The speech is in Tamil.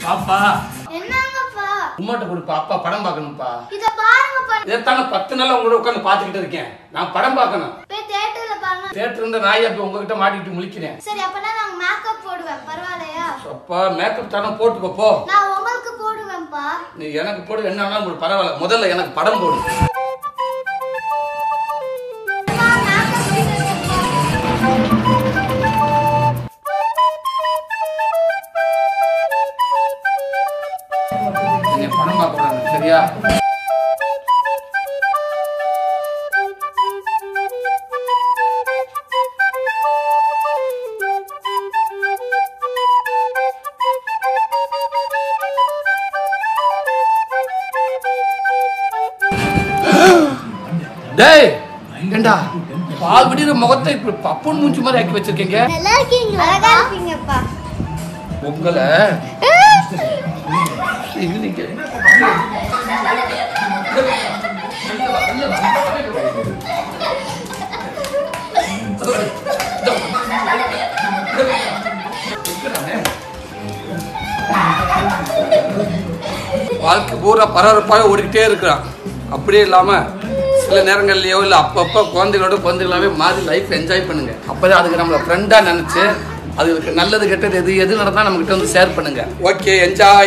பாப்பா என்னங்கப்பா உமாட்ட கொடுப்பா அப்பா படம் பார்க்கணும்ப்பா இத பாருங்கப்பா இதைத்தானே பத்து நாள் உங்களோட உட்காந்து பார்த்துக்கிட்டு இருக்கேன் நான் படம் பார்க்கணும் போய் தேட்டர்ல பாருங்க தேட்டர் இருந்த நாயை அப்ப உங்ககிட்ட மாட்டிக்கிட்டு முழிக்கிறேன் சரி அப்பனா நான் மேக்கப் போடுவேன் பரவாயில்லையா அப்பா மேக்கப் தானே போட்டுக்கோ போ நான் உங்களுக்கு போடுவேன்ப்பா நீ எனக்கு போடு என்ன வேணாலும் போடு பரவாயில்ல முதல்ல எனக்கு படம் போடு நான் மேக்கப் போடுவேன்ப்பா. என்னை படம் பார்க்க விடாது சரியா டேய் ஏண்டா பால் விடிற முகத்தை இப்படி பப்பன் மூஞ்சி மாதிரி ஆக்கி வச்சிருக்கீங்க நல்லா இருக்கீங்களா அழகா இருக்கீங்கப்பா உங்களை இது நீங்க வாழ்க்கை பூரா பரபரப்பாக ஓடிக்கிட்டே இருக்கிறான் அப்படியே இல்லாமல் சில நேரங்கள்லையோ இல்லை அப்பப்போ குழந்தைகளோட குழந்தைகளாவே மாறி லைஃப் என்ஜாய் பண்ணுங்க அப்போதான் அதுக்கு நம்மளை ஃப்ரெண்டாக நினச்சி அதுக்கு நல்லது கெட்டது எது எது நடந்தால் நம்மகிட்ட வந்து ஷேர் பண்ணுங்க ஓகே என்ஜாய்